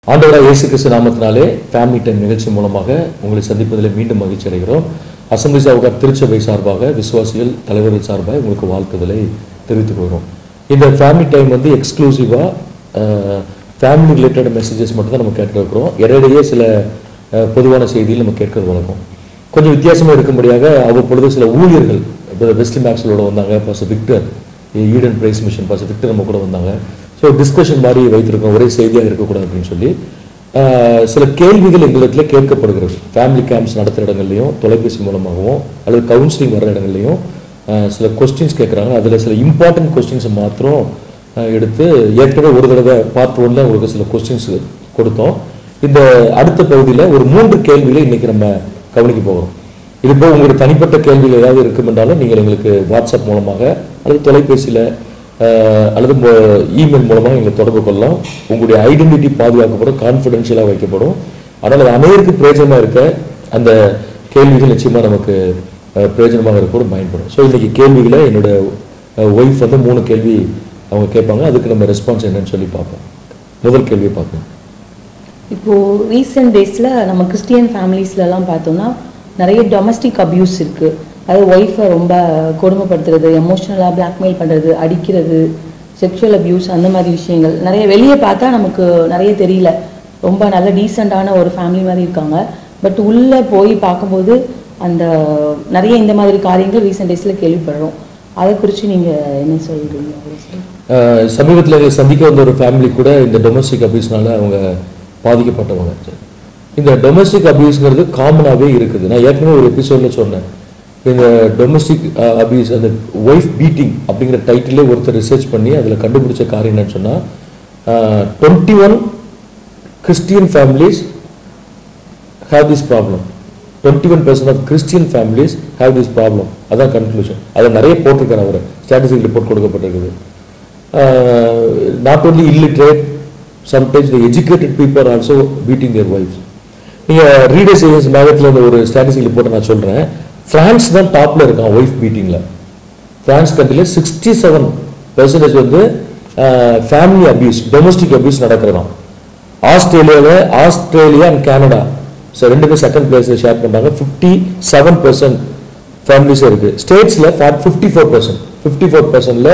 ஆண்டவராக இயேசு கிறிஸ்து நாமத்தினாலே ஃபேமிலி டைம் நிகழ்ச்சி மூலமாக உங்களை சந்திப்பதில் மீண்டும் மகிழ்ச்சி அடைகிறோம் அசம்பிளி சாவுகார் திருச்சபை சார்பாக விசுவாசிகள் தலைவர்கள் சார்பாக உங்களுக்கு வாழ்த்துதலை தெரிவித்துக் கொள்கிறோம் இந்த ஃபேமிலி டைம் வந்து எக்ஸ்க்ளூசிவாக ஃபேமிலி ரிலேட்டட் மெசேஜஸ் மட்டும் தான் நம்ம கேட்க இருக்கிறோம் இடையிடையே சில அஹ், பொதுவான செய்திகள் நம்ம கேட்கறது வழக்கம் கொஞ்சம் வித்தியாசமாக இருக்கும்படியாக அவ்வப்பொழுது சில ஊழியர்கள் இப்போ வெஸ்லி மேக்ஸலோட வந்தாங்க பாஸ் விக்டர் ஈடன் பிரைஸ் மிஷன் பாஸ் விக்டர் நம்ம கூட வந்தாங்க ஸோ டிஸ்கஷன் மாதிரி வைத்திருக்கோம் ஒரே செய்தியாக இருக்கக்கூடாது அப்படின்னு சொல்லி ஆஹ், சில கேள்விகள் எங்களிடத்துல கேட்கப்படுகிறது ஃபேமிலி கேம்ப்ஸ் நடத்துகிற இடங்கள்லையும் தொலைபேசி மூலமாகவும் அல்லது கவுன்சிலிங் வர்ற இடங்கள்லையும் ஆஹ், சில கொஸ்டின்ஸ் கேட்குறாங்க அதில் சில இம்பார்ட்டன்ட் கொஸ்டின்ஸை மாத்திரம் ஆஹ், எடுத்து ஏற்கனவே ஒரு தடவை பார்ட் ஒன்ல உங்களுக்கு சில கொஸ்டின்ஸ் கொடுத்தோம் இந்த அடுத்த பகுதியில் ஒரு மூன்று கேள்விகளை இன்னைக்கு நம்ம கவனிக்க போகிறோம் இது போக உங்களுடைய தனிப்பட்ட கேள்விகள் ஏதாவது இருக்கும் என்றாலும் நீங்கள் எங்களுக்கு வாட்ஸ்அப் மூலமாக அல்லது தொலைபேசியில் அல்லது இமெயில் மூலமாக எங்களை தொடர்பு கொள்ளலாம் உங்களுடைய ஐடென்டிட்டி பாதுகாக்கப்படும் கான்ஃபிடென்ஷியலாக வைக்கப்படும் ஆனால் அது அனைவருக்கு பிரயோஜனமாக இருக்க அந்த கேள்விகள் நிச்சயமாக நமக்கு அஹ், பிரயோஜனமாக இருக்கக்கூட பயன்படும் ஸோ இன்னைக்கு கேள்விகளை என்னோட ஒய்ஃப் வந்து மூணு கேள்வி அவங்க கேட்பாங்க அதுக்கு நம்ம ரெஸ்பான்ஸ் என்னன்னு சொல்லி பார்ப்போம் முதல் கேள்வியை பார்ப்போம் இப்போ ரீசெண்ட் டேஸில் நம்ம கிறிஸ்டியன் ஃபேமிலிஸ்லலாம் பார்த்தோம்னா நிறைய டொமஸ்டிக் அபியூஸ் இருக்கு அது ஒய்ஃபை ரொம்ப கொடுமைப்படுத்துறது எமோஷ்னலாக பிளாக்மெயில் பண்ணுறது அடிக்கிறது செக்ஷுவல் அபியூஸ் அந்த மாதிரி விஷயங்கள் நிறைய வெளியே பார்த்தா நமக்கு நிறைய தெரியல ரொம்ப நல்ல டீசெண்டான ஒரு ஃபேமிலி மாதிரி இருக்காங்க பட் உள்ளே போய் பார்க்கும்போது அந்த நிறைய இந்த மாதிரி காரியங்கள் ரீசெண்ட் டேஸில் கேள்விப்படுறோம் அதை குறித்து நீங்கள் என்ன சொல்கிறீங்க சமீபத்தில் எங்களை சந்திக்க வந்த ஒரு ஃபேமிலி கூட இந்த டொமஸ்டிக் அபியூஸ்னால அவங்க பாதிக்கப்பட்டவங்க இந்த டொமஸ்டிக் அபியூஸ்ங்கிறது காமனாகவே இருக்குது நான் ஏற்கனவே ஒரு எபிசோடில் சொன்னேன் இந்த டொமஸ்டிக் அபியூஸ் அந்த ஒய்ஃப் பீட்டிங் அப்படிங்கிற டைட்டிலே ஒருத்தர் ரிசர்ச் பண்ணி அதில் கண்டுபிடிச்ச காரியம் என்னன்னு சொன்னால் twenty one Christian families have this problem twenty one percent of Christian families have this problem அதான் கன்க்ளூஷன் அதை நிறைய போட்டிருக்காரு அவர் ஸ்டாட்டிஸ்டிக் ரிப்போர்ட் கொடுக்கப்பட்டிருக்குது not only illiterate sometimes the educated people are also beating their wives நீங்கள் readers agency மேகத்தில் இந்த ஒரு ஸ்டாட்டிஸ்டிக் ரிப்போர்ட்டை நான் சொல்கிறேன் ஃப்ரான்ஸ் தான் டாப்பில் இருக்கான் ஒய்ஃப் பீட்டிங்கில் பிரான்ஸ் கண்ட்ரியில் சிக்ஸ்டி செவன் பெர்சன்டேஜ் வந்து ஃபேமிலி அபியூஸ் டொமஸ்டிக் அபியூஸ் நடக்கிறதாம் ஆஸ்திரேலியாவில் ஆஸ்திரேலியா அண்ட் கனடா ஸோ ரெண்டுமே செகண்ட் பிளேஸில் ஷேர் பண்ணுறாங்க ஃபிஃப்டி செவன் பர்சன்ட் ஃபேமிலிஸ் இருக்குது ஸ்டேட்ஸில் fifty four percent fifty four பர்சன்டில்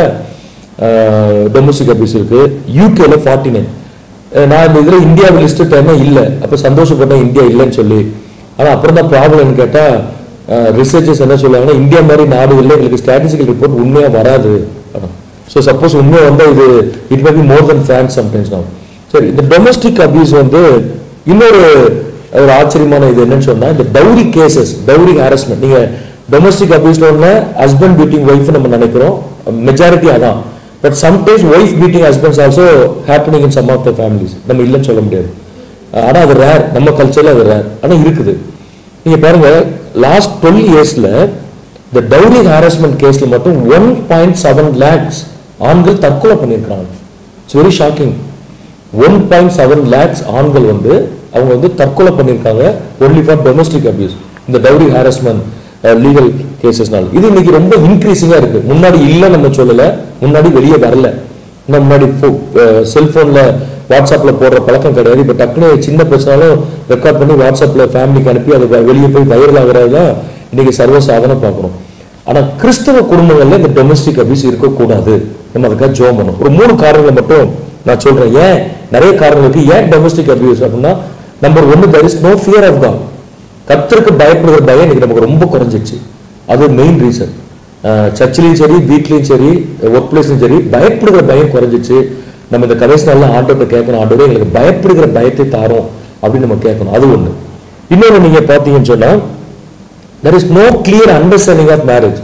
டொமஸ்டிக் அபியூஸ் இருக்குது யூகேல ஃபார்ட்டி நைன் நான் இந்த இதில் இந்தியாவில் லிஸ்ட் டைமே இல்லை அப்போ சந்தோஷப்பட்டேன் இந்தியா இல்லைன்னு சொல்லி ஆனால் அப்புறம் தான் ப்ராப்ளம்னு கேட்டால் ரிசர்ச்சர்ஸ் என்ன சொல்லுவாங்கன்னா இந்தியா மாதிரி நாடுகளில் எங்களுக்கு ஸ்டாட்டிஸ்டிக்கல் ரிப்போர்ட் உண்மையாக வராது ஸோ சப்போஸ் உண்மையாக வந்தால் இது it may be more than fans sometimes நான் சரி இந்த டொமஸ்டிக் அபியூஸ் வந்து இன்னொரு ஒரு ஆச்சரியமான இது என்னன்னு சொன்னால் இந்த டவுரி கேசஸ் டவுரி ஹாரஸ்மெண்ட் நீங்கள் டொமஸ்டிக் அபியூஸ்ல ஒன்று ஹஸ்பண்ட் பீட்டிங் ஒய்ஃப் நம்ம நினைக்கிறோம் மெஜாரிட்டி அதான் but sometimes wife beating husbands also happening in some of the families நம்ம இல்லைன்னு சொல்ல முடியாது ஆனால் அது ரேர் நம்ம கல்ச்சரில் அது ரேர் ஆனால் இருக்குது நீங்கள் பாருங்க லாஸ்ட் டுவெல் இயர்ஸில் இந்த டவுரி ஹாரஸ்மெண்ட் கேஸில் மட்டும் ஒன் பாயிண்ட் செவன் லேக்ஸ் ஆண்கள் தற்கொலை பண்ணியிருக்காங்க it's very shocking one point seven lakhs ஆண்கள் வந்து அவங்க வந்து தற்கொலை பண்ணியிருக்காங்க ஒன்லி ஃபார் டொமஸ்டிக் அபியூஸ் இந்த டவுரி ஹாரஸ்மெண்ட் லீகல் கேசஸ்னால இது இன்னைக்கு ரொம்ப இன்க்ரீசிங்காக இருக்கு முன்னாடி இல்லை நம்ம சொல்லலை முன்னாடி வெளியே வரல இன்னும் முன்னாடி செல்ஃபோனில் வாட்ஸ்அப்பில் போடுற பழக்கம் கிடையாது இப்போ டக்குனு சின்ன பிரச்சனாலும் ரெக்கார்ட் பண்ணி வாட்ஸ்அப்பில் ஃபேமிலிக்கு அனுப்பி அது வ- வெளியே போய் வைரல் ஆகிறது தான் இன்னைக்கு சர்வசாதாரணம் பார்க்குறோம் ஆனால் கிறிஸ்தவ குடும்பங்களில் இந்த டொமஸ்டிக் அபியூஸ் இருக்கக்கூடாது நம்ம அதுக்காக ஜோம் பண்ணணும் ஒரு மூணு காரணங்களை மட்டும் நான் சொல்றேன் ஏன் நிறைய காரணங்களுக்கு ஏன் டொமஸ்டிக் அபியூஸ் அப்படின்னா நம்பர் ஒன்று there is no fear of God கர்த்தருக்கு பயப்படுகிற பயம் இன்னைக்கு நமக்கு ரொம்ப குறைஞ்சிச்சு அது மெயின் ரீசன் சர்ச்சிலையும் சரி வீட்லையும் சரி ஒர்க் பிளேஸ்லையும் சரி பயப்படுகிற பயம் குறைஞ்சிச்சு நம்ம இந்த கடைசி நாள்ல ஆண்டோட்ட கேட்கணும் ஆண்டோட எங்களுக்கு பயப்படுகிற பயத்தை தாரோம் அப்படின்னு நம்ம கேட்கணும் அது ஒண்ணு இன்னொன்று நீங்க பார்த்தீங்கன்னு சொன்னா there is no clear understanding of marriage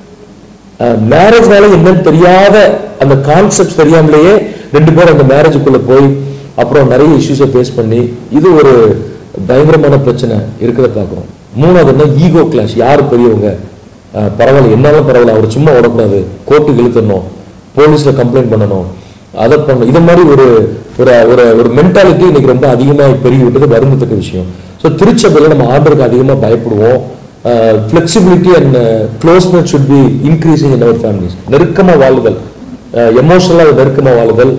மேரேஜ்னால என்னன்னு தெரியாத அந்த கான்செப்ட் தெரியாமலேயே ரெண்டு பேரும் அந்த மேரேஜுக்குள்ள போய் அப்புறம் நிறைய இஷ்யூஸை ஃபேஸ் பண்ணி இது ஒரு பயங்கரமான பிரச்சனை இருக்கிறத பார்க்குறோம் மூணாவது என்ன ஈகோ கிளாஷ் யார் பெரியவங்க அஹ் பரவாயில்ல என்னாலும் பரவாயில்ல அவர் சும்மா விடக்கூடாது கோர்ட்டுக்கு இழுத்துடணும் போலீஸில் கம்ப்ளைண்ட் பண்ணணும் அதை பண்ணணும் இது மாதிரி ஒரு ஒரு ஒரு ஒரு மென்டாலிட்டி இன்னைக்கு ரொம்ப அதிகமாக பெருகி விட்டது வருந்தத்தக்க விஷயம் ஸோ திருச்சபையில் நம்ம ஆண்டருக்கு அதிகமாக பயப்படுவோம் flexibility and closeness should be increasing in our families நெருக்கமாக வாழுதல் எமோஷனலாக நெருக்கமாக வாழுதல்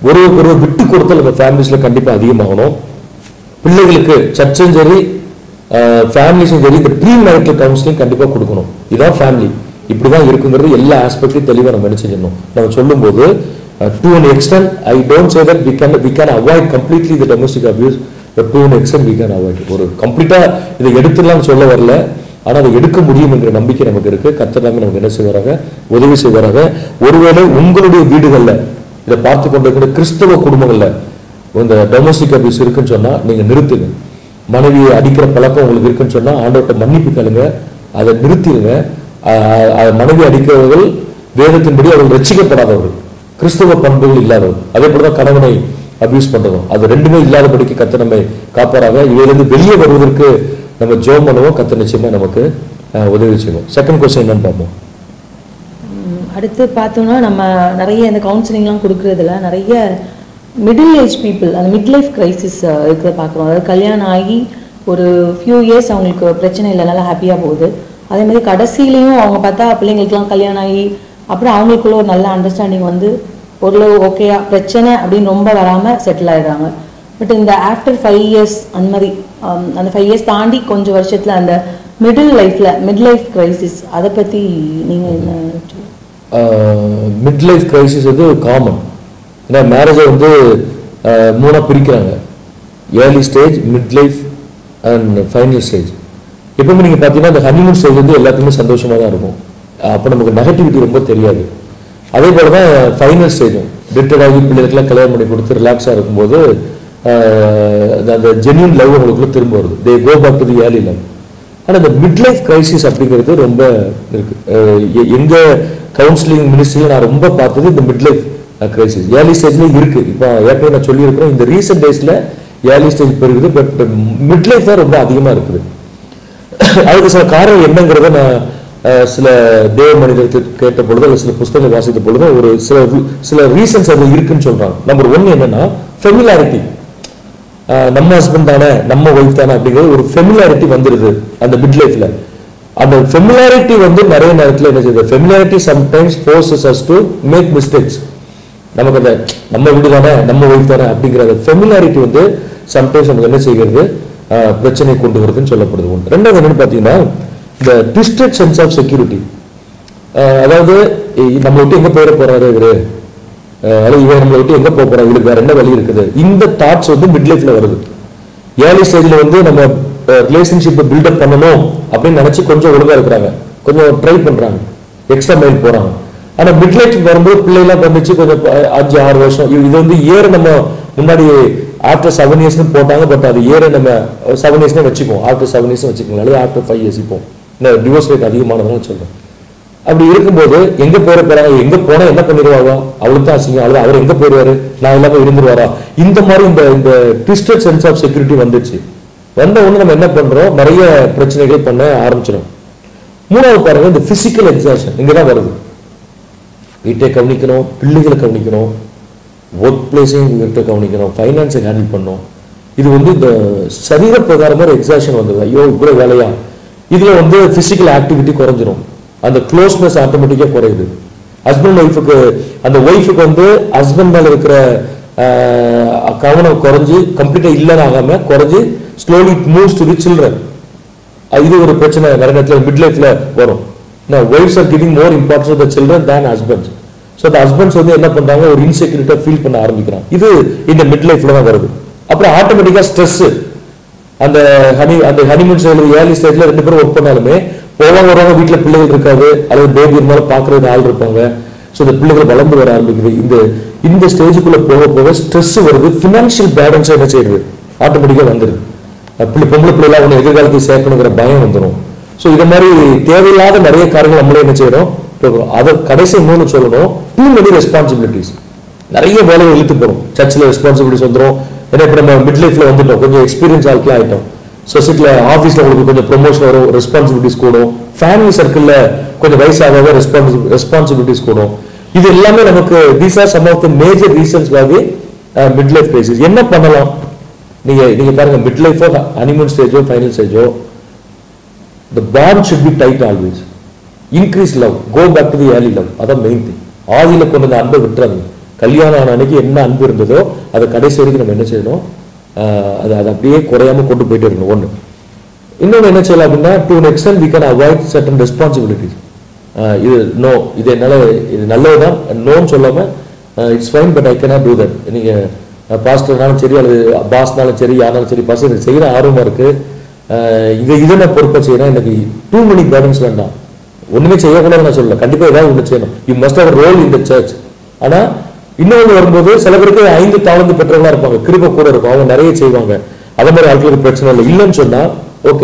ஒருவருக்கு ஒருவர் விட்டு கொடுத்தல் அந்த ஃபேமிலிஸ்ல கண்டிப்பா அதிகமாகணும் பிள்ளைகளுக்கு சர்ச்சும் சரி ஃபேமிலிஸும் சரி இந்த ப்ரீ மேரிட்டல் கவுன்சிலிங் கண்டிப்பா கொடுக்கணும் இதான் ஃபேமிலி இப்படிதான் இருக்குங்கிறது எல்லா ஆஸ்பெக்டையும் தெளிவாக நம்ம என்ன செஞ்சிடணும் நம்ம சொல்லும்போது to an extent I don't say that we can we can avoid completely the domestic abuse but to an extent we can avoid it. ஒரு கம்ப்ளீட்டா இதை எடுத்துடலாம்னு சொல்ல வரல ஆனா அதை எடுக்க முடியும் என்கிற நம்பிக்கை நமக்கு இருக்கு கத்தலாமே நமக்கு என்ன செய்வாராக உதவி செய்வாராக ஒருவேளை உங்களுடைய வீடுகள்ல இதை பார்த்து கொண்டிருக்கிற கிறிஸ்தவ குடும்பங்கள்ல இந்த டொமஸ்டிக் அபியூஸ் இருக்குன்னு சொன்னா நீங்க நிறுத்துங்க மனைவியை அடிக்கிற பழக்கம் உங்களுக்கு இருக்குன்னு சொன்னா ஆண்டவர்கிட்ட மன்னிப்பு கேளுங்க அதை நிறுத்திடுங்க ஆஹ் ஆஹ் மனைவி அடிக்கிறவர்கள் வேதத்தின்படி அவர்கள் ரட்சிக்கப்படாதவர்கள் கிறிஸ்தவ பண்புகள் இல்லாதவர்கள் அதே போலதான் கணவனை அபியூஸ் பண்றதும் அது ரெண்டுமே இல்லாதபடிக்கு கத்த நம்மை காப்பாராக இதிலிருந்து வெளியே வருவதற்கு நம்ம ஜோம் பண்ணுவோம் கத்த நிச்சயமா நமக்கு ஆஹ் உதவி செய்வோம் செகண்ட் கொஸ்டின் என்னன்னு பார்ப்போம் ம், அடுத்து பார்த்தோம்னா நம்ம நிறைய இந்த கவுன்சிலிங்லாம் கொடுக்குறதுல நிறைய மிடில் ஏஜ் பீப்புள் அந்த மிட் லைஃப் கிரைசிஸ் இருக்கிறத பார்க்குறோம் அதாவது கல்யாணம் ஆகி ஒரு ஃபியூ இயர்ஸ் அவங்களுக்கு பிரச்சனை இல்லை நல்லா ஹாப்பியாக போகுது அதே மாதிரி கடைசியிலையும் அவங்க பார்த்தா பிள்ளைங்களுக்குலாம் கல்யாணம் ஆகி அப்புறம் அவங்களுக்குள்ள ஒரு நல்ல அண்டர்ஸ்டாண்டிங் வந்து ஓரளவு ஓகேயா பிரச்சனை அப்படின்னு ரொம்ப வராமல் செட்டில் ஆயிடுறாங்க பட் இந்த ஆஃப்டர் ஃபைவ் இயர்ஸ் அந்த மாதிரி um, அந்த ஃபைவ் இயர்ஸ் தாண்டி கொஞ்சம் வருஷத்தில் அந்த மிடில் லைஃப்பில் மிட் லைஃப் கிரைசிஸ் அதை பற்றி நீங்கள் என்ன மிட் லைஃப் கிரைசிஸ் வந்து காமன் ஏன்னா மேரேஜை வந்து ஆஹ், மூணா பிரிக்கிறாங்க early stage mid life and final stage எப்பவுமே நீங்கள் பார்த்தீங்கன்னா இந்த ஹனிமூன் ஸ்டேஜ் வந்து எல்லாத்துக்குமே சந்தோஷமாக தான் இருக்கும் அப்போ நமக்கு நெகட்டிவிட்டி ரொம்ப தெரியாது அதே போல தான் ஃபைனல் ஸ்டேஜும் ரிட்டர்ட் ஆகி பிள்ளைகளுக்குலாம் கல்யாணம் பண்ணி கொடுத்து ரிலாக்ஸாக இருக்கும்போது ஆஹ், அந்த- அந்த ஜென்யூன் லவ் அவங்களுக்குள்ள திரும்ப வருது they go back to the early love ஆனால் இந்த மிட் லைஃப் கிரைசிஸ் அப்படிங்கிறது ரொம்ப இருக்கு அஹ் எ- எங்க கவுன்சிலிங் மினிஸ்ட்ரியில் நான் ரொம்ப பார்த்தது இந்த மிட் லைஃப் கிரைசிஸ் ஏர்லி ஸ்டேஜ்ல இருக்கு இப்போ ஏற்கனவே நான் சொல்லியிருக்கிறேன் இந்த ரீசெண்ட் டேஸ்ல ஏர்லி ஸ்டேஜ் பெருகுது பட் மிட் லைஃப் தான் ரொம்ப அதிகமா இருக்குது அதுக்கு சில காரணம் என்னங்கிறத நான் அஹ், சில தேவ மனிதர்கள் கேட்ட பொழுது அல்லது சில புஸ்தகங்கள் வாசித்த பொழுது ஒரு சில ரு- சில ரீசன்ஸ் அது இருக்குன்னு சொல்றாங்க நம்பர் ஒன் என்னன்னா ஃபெமிலாரிட்டி நம்ம ஹஸ்பண்ட் தானே நம்ம ஒய்ஃப் தானே அப்படிங்கிறது ஒரு ஃபெமிலாரிட்டி வந்துருது அந்த மிட் லைஃப்ல அந்த ஃபெமிலாரிட்டி வந்து நிறைய நேரத்தில் என்ன செய்யுது familiarity sometimes forces us to make mistakes நமக்கு அந்த நம்ம வீடு தானே நம்ம ஒய்ஃப் தானே அப்படிங்கிற அந்த ஃபெமிலாரிட்டி வந்து சம்டைம்ஸ் நமக்கு என்ன செய்கிறது ஆஹ், பிரச்சனை கொண்டு வருதுன்னு சொல்லப்படுது ஒன்று ரெண்டாவது என்னன்னு பார்த்தீங்கன்னா இந்த ட்விஸ்டட் சென்ஸ் ஆஃப் செக்யூரிட்டி அதாவது இ- நம்ம விட்டு எங்க போயிட போறாரு இவரு அஹ் அல்லது இவன் நம்மளை விட்டு எங்க போக போறா இவளுக்கு வேற என்ன வழி இருக்குது இந்த தாட்ஸ் வந்து மிட் லைஃப்ல வருது ஏர்லி ஸ்டேஜ்ல வந்து நம்ம ரிலேஷன்ஷிப்பை பில்டப் பண்ணணும் அப்படின்னு நினைச்சு கொஞ்சம் ஒழுங்கா இருக்கிறாங்க கொஞ்சம் ட்ரை பண்றாங்க எக்ஸ்ட்ரா மைல் போறாங்க ஆனா மிட் லைஃப் வரும்போது பிள்ளைலாம் வந்துச்சு கொஞ்சம் அஹ், அஞ்சு ஆறு வருஷம் இது இது வந்து இயர் நம்ம முன்னாடி ஆஃப்டர் செவன் இயர்ஸ்னு போட்டாங்க பட் அது இயரை நம்ம செவன் இயர்ஸ்னே வச்சுப்போம் ஆஃப்டர் செவன் இயர்ஸ் வச்சுக்கோங்க அல்லது ஆஃப்டர் ஃபைவ் இயர்ஸ் இப்போ இந்த டிவோர்ஸ் ரேட் அதிகமானதுன்னு சொல்றேன் அப்படி இருக்கும்போது எங்க போற போறாங்க எங்க போனா என்ன பண்ணிடுவாங்க அவளுக்கு தான் அசிங்கம் அல்லது அவர் எங்க போயிருவாரு நான் இல்லாம இருந்துருவாரா இந்த மாதிரி இந்த இந்த ட்விஸ்டட் சென்ஸ் ஆஃப் செக்யூரிட்டி வந்துச்சு வந்த உடனே நம்ம என்ன பண்றோம் நிறைய பிரச்சனைகள் பண்ண ஆரம்பிச்சிடும் மூணாவது பாருங்க இந்த பிசிக்கல் எக்ஸாஷன் இங்க தான் வருது வீட்டை கவனிக்கணும் பிள்ளைகளை கவனிக்கணும் ஒர்க் பிளேஸையும் வீட்டை கவனிக்கணும் ஃபைனான்ஸை ஹேண்டில் பண்ணணும் இது வந்து இந்த சரீர பிரகாரமா ஒரு எக்ஸாஷன் வந்தது ஐயோ இவ்வளவு வேலையா இதுல வந்து பிசிக்கல் ஆக்டிவிட்டி குறைஞ்சிரும் அந்த க்ளோஸ்னஸ் ஆட்டோமேட்டிக்காக குறையுது ஹஸ்பண்ட் ஒய்ஃபுக்கு அந்த ஒய்ஃபுக்கு வந்து ஹஸ்பண்ட் மேல இருக்கிற ஆஹ், கவனம் குறைஞ்சு கம்ப்ளீட்டா இல்லைன்னு ஆகாம குறைஞ்சு slowly moves to the children அது இது ஒரு பிரச்சனை நிறைய நேரத்தில் மிட் லைஃப்ல வரும் wives are giving more importance the children than husbands so அந்த ஹஸ்பண்ட்ஸ் வந்து என்ன பண்றாங்க ஒரு இன்செக்யூரிட்டா ஃபீல் பண்ண ஆரம்பிக்கிறாங்க இது இந்த மிட் லைஃப்ல தான் வருது அப்புறம் ஆட்டோமேட்டிக்கா ஸ்ட்ரெஸ் அந்த ஹனி அந்த ஹனிமூன் ஸ்டேஜ்ல ஏர்லி ஸ்டேஜ்ல ரெண்டு பேரும் ஒர்க் பண்ணாலுமே போவாங்க வருவாங்க வீட்டுல பிள்ளைகள் இருக்காது அல்லது பேபி இருந்தாலும் பாக்குறது ஆள் இருப்பாங்க ஸோ இந்த பிள்ளைகள் வளர்ந்து வர ஆரம்பிக்குது இந்த இந்த ஸ்டேஜுக்குள்ள போக போக ஸ்ட்ரெஸ் வருது ஃபினான்ஷியல் பேலன்ஸ் என்ன செய்யுது ஆட்டோமேட்டிக்கா வந்துருது பிள்ளை பொம்பளை பிள்ளைலாம் ஒன்று எதிர்காலத்துக்கு சேர்க்கணுங்கிற பயம் வந்துடும் ஸோ இது மாதிரி தேவையில்லாத நிறைய காரியங்கள் நம்மளே என்ன செய்யறோம் போகிறோம் அதை கடைசி மூணு சொல்லணும் டூ மெனி ரெஸ்பான்சிபிலிட்டிஸ் நிறைய வேலையை இழுத்து போகிறோம் சர்ச்சில் ரெஸ்பான்சிபிலிட்டிஸ் வந்துடும் ஏன்னா இப்போ நம்ம மிட் லைஃப்ல வந்துட்டோம் கொஞ்சம் எக்ஸ்பீரியன்ஸ் ஆட்களாக ஆகிட்டோம் சொசைட்டியில் ஆஃபீஸில் உங்களுக்கு கொஞ்சம் ப்ரொமோஷன் வரும் ரெஸ்பான்சிபிலிட்டிஸ் கூடும் ஃபேமிலி சர்க்கிளில் கொஞ்சம் வயசாக ரெஸ்பான்சி ரெஸ்பான்சிபிலிட்டிஸ் கூடும் இது எல்லாமே நமக்கு these are some of the major reasons வாகி மிட் லைஃப் கிரைசிஸ் என்ன பண்ணலாம் நீங்க நீங்க பாருங்க மிட் லைஃபோ ஹனிமூன் ஸ்டேஜோ ஃபைனல் ஸ்டேஜோ the bond should be tight always increase love go back to the early love அதான் மெயின் திங் ஆதியில கொண்டு வந்த அன்பை விட்டுறாதீங்க கல்யாணம் ஆன அன்னைக்கு என்ன அன்பு இருந்ததோ அதை கடைசி வரைக்கும் நம்ம என்ன செய்யணும் ஆஹ் அதை அதை அப்படியே குறையாம கொண்டு போயிட்டே இருக்கணும் ஒன்று இன்னொன்று என்ன செய்யலாம் அப்படின்னா to an extent we can avoid certain responsibilities ஆஹ் இது நோ இது என்னால் இது நல்லதுதான் நோன்னு சொல்லாமல் it's fine but I cannot do that நீங்கள் பாஸ்டர்னாலும் சரி அல்லது பாஸ்னாலும் சரி யாருனாலும் சரி பாஸ் எனக்கு செய்கிற ஆர்வமாக இருக்குது இது இதை நான் பொறுப்பாக செய்யணும் எனக்கு டூ many burdens வேண்டாம் ஒன்றுமே செய்யக்கூடாதுன்னு நான் சொல்லல கண்டிப்பாக ஏதாவது ஒன்று செய்யணும் you must have role in the church ஆனால் இன்னொன்று வரும்போது சில பேருக்கு ஐந்து தாளந்து பெற்றவங்களா இருப்பாங்க கிருப கூட இருக்கும் அவங்க நிறைய செய்வாங்க அதே மாதிரி ஆட்களுக்கு பிரச்சனை இல்லை இல்லைன்னு சொன்னா ஓகே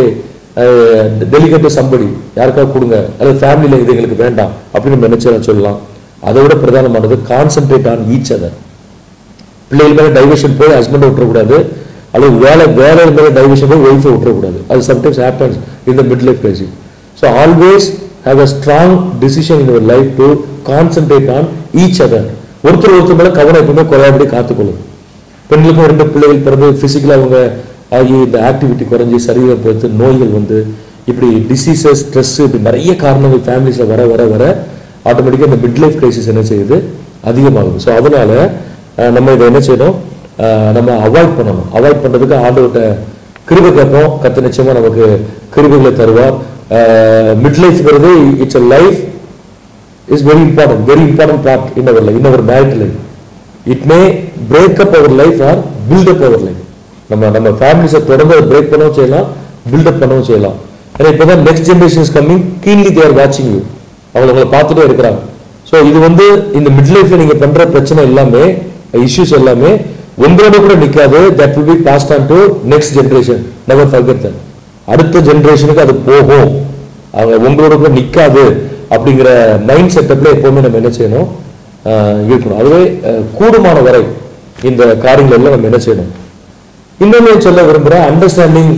டெலிகேட் சம்படி யாருக்காவது கொடுங்க அல்லது ஃபேமிலியில் இது எங்களுக்கு வேண்டாம் அப்படின்னு நம்ம என்ன செய்யலாம் சொல்லலாம் அதை விட பிரதானமானது கான்சென்ட்ரேட் ஆன் ஈச் அதர் பிள்ளைகள் மேலே டைவர்ஷன் போய் ஹஸ்பண்டை விட்டுறக்கூடாது அல்லது வேலை வேலை மேலே டைவர்ஷன் போய் ஒய்ஃபை விட்டுறக்கூடாது அது sometimes happens in the mid life crisis so always have a strong decision in your life to concentrate on each other ஒருத்தர் ஒருத்தர் மேலே கவனம் எப்பவுமே குறையாபடி காத்துக்கொள்ளும் பெண்களுக்கும் ரெண்டு பிள்ளைகள் பிறந்து ஃபிசிக்கலாக அவங்க ஆகி இந்த ஆக்டிவிட்டி குறைஞ்சி சரீரம் பொறுத்து நோய்கள் வந்து இப்படி டிசீசஸ் ஸ்ட்ரெஸ் இப்படி நிறைய காரணங்கள் ஃபேமிலிஸில் வர வர வர ஆட்டோமேட்டிக்காக இந்த மிட் லைஃப் கிரைசிஸ் என்ன செய்யுது அதிகமாகுது ஸோ அதனால அஹ், நம்ம இதை என்ன செய்யணும் அஹ், நம்ம அவாய்ட் பண்ணணும் அவாய்ட் பண்ணுறதுக்கு ஆண்டவர்கிட்ட கிருபை கேட்போம் கத்த நிச்சயமா நமக்கு கிருபைகளை தருவார் மிட் லைஃப்ங்கிறது it's a life is very important very important part in our life in our married life it may break up our life or build up our life நம்ம நம்ம ஃபேமிலிஸை தொடர்ந்து பிரேக் பண்ணவும் செய்யலாம் பில்ட் அப் பண்ணவும் செய்யலாம் ஏன்னா இப்போ தான் next generation is coming keenly they're வாட்சிங் யூ அவங்க உங்களை பார்த்துட்டே இருக்கிறாங்க ஸோ இது வந்து இந்த மிட் லைஃப்ல நீங்க பண்ற பிரச்சனை எல்லாமே இஷ்யூஸ் எல்லாமே உங்களோட கூட நிக்காது that will be passed on to next generation never forget that அடுத்த ஜென்ரேஷனுக்கு அது போகும் அவங்க உங்களோட கூட நிக்காது அப்படிங்கிற மைண்ட் செட்டப்ல எப்பவுமே நம்ம என்ன செய்யணும் ஆஹ் இருக்கணும் அதுவே ஆஹ் கூடுமான வரை இந்த காரியங்கள் எல்லாம் நம்ம என்ன செய்யணும் இன்னொன்று சொல்ல விரும்புகிறேன் understanding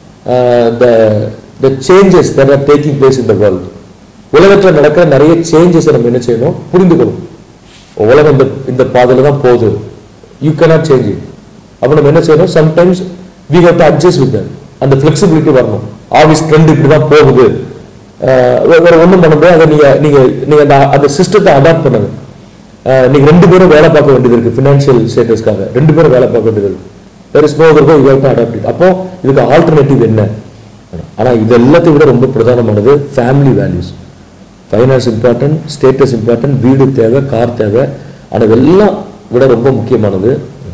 the the changes that are taking place in the world உலகத்தில் நடக்கிற நிறைய சேஞ்சஸை நம்ம என்ன செய்யணும் புரிந்துக்கணும் உலகம் இந்த இந்த பாதையில தான் போகுது யூ cannot சேஞ்ச் it அப்போ நம்ம என்ன செய்யணும் sometimes we have to adjust with அந்த ஃப்ளெக்சிபிலிட்டி வரணும் ஆஃபீஸ் ட்ரெண்ட் இப்படி தான் போகுது ஆஹ் வே- வேற ஒன்றும் பண்ண முடியாது அதை நீங்க நீங்க நீங்க அந்த அந்த சிஸ்டத்தை அடாப்ட் பண்ணுங்க ஆஹ் நீங்க ரெண்டு பேரும் வேலை பார்க்க வேண்டியது இருக்கு ஃபினான்ஷியல் ஸ்டேட்டஸ்க்காக ரெண்டு பேரும் வேலை பார்க்க வேண்டியது இருக்கு வேற ஸ்னோ இருக்கோ you have to adapt it அப்போ இதுக்கு ஆல்டர்னேட்டிவ் என்ன ஆனா இது எல்லாத்தையும் விட ரொம்ப பிரதானமானது family values finance important status important வீடு தேவை கார் தேவை ஆனால் இதெல்லாம் விட ரொம்ப முக்கியமானது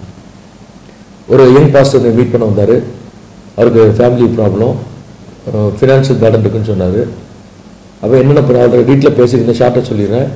ஒரு யங் பாஸ்டர் மீட் பண்ண வந்தார் அவருக்கு ஃபேமிலி ப்ராப்ளம் ஃபினான்ஷியல் பேர்டன் இருக்குன்னு சொன்னார் அப்போ என்னென்ன பண்ண அவர் வீட்டில் பேசியிருந்தேன் ஷார்ட்டாக சொல்லிடுறேன்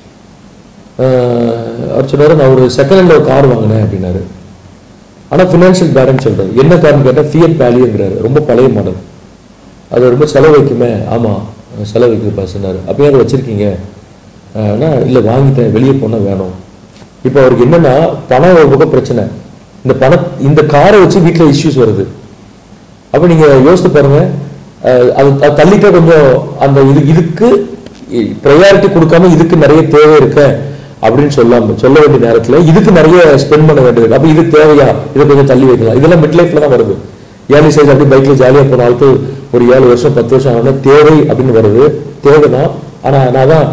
அஹ் அவர் சொன்னார் நான் ஒரு செகண்ட் ஹேண்டில் ஒரு கார் வாங்கினேன் அப்படின்னாரு ஆனால் ஃபினான்ஷியல் பேர்டன் சொல்கிறார் என்ன காரணம் கேட்டால் ஃபியட் வேல்யூங்கிறாரு ரொம்ப பழைய மாடல் அது ரொம்ப செலவு வைக்குமே ஆமாம் செலவு வைக்குதுப்பா சொன்னார் அப்போ அதை வச்சுருக்கீங்க ஆனால் இல்லை வாங்கிட்டேன் வெளியே போனால் வேணும் இப்போ அவருக்கு என்னன்னா பணம் ஒரு பக்கம் பிரச்சனை இந்த பண இந்த காரை வச்சு வீட்டில் இஷ்யூஸ் வருது அப்போ நீங்கள் யோசித்து பாருங்க அஹ் அது அது தள்ளிட்டா கொஞ்சம் அந்த இது இதுக்கு ப்ரையாரிட்டி கொடுக்காம இதுக்கு நிறைய தேவை இருக்க அப்படின்னு சொல்லாம சொல்ல வேண்டிய நேரத்தில் இதுக்கு நிறைய ஸ்பெண்ட் பண்ண வேண்டியது இருக்கு. அப்போ இது தேவையா இதை கொஞ்சம் தள்ளி வைக்கலாம் இதெல்லாம் மிட் லைஃப்ல தான் வருது ஏர்லி சைஸ் அப்படி பைக்ல ஜாலியாக போன ஆளுக்கு ஒரு ஏழு வருஷம் பத்து வருஷம் ஆனா தேவை அப்படின்னு வருது தேவைதான் ஆனா நான் தான்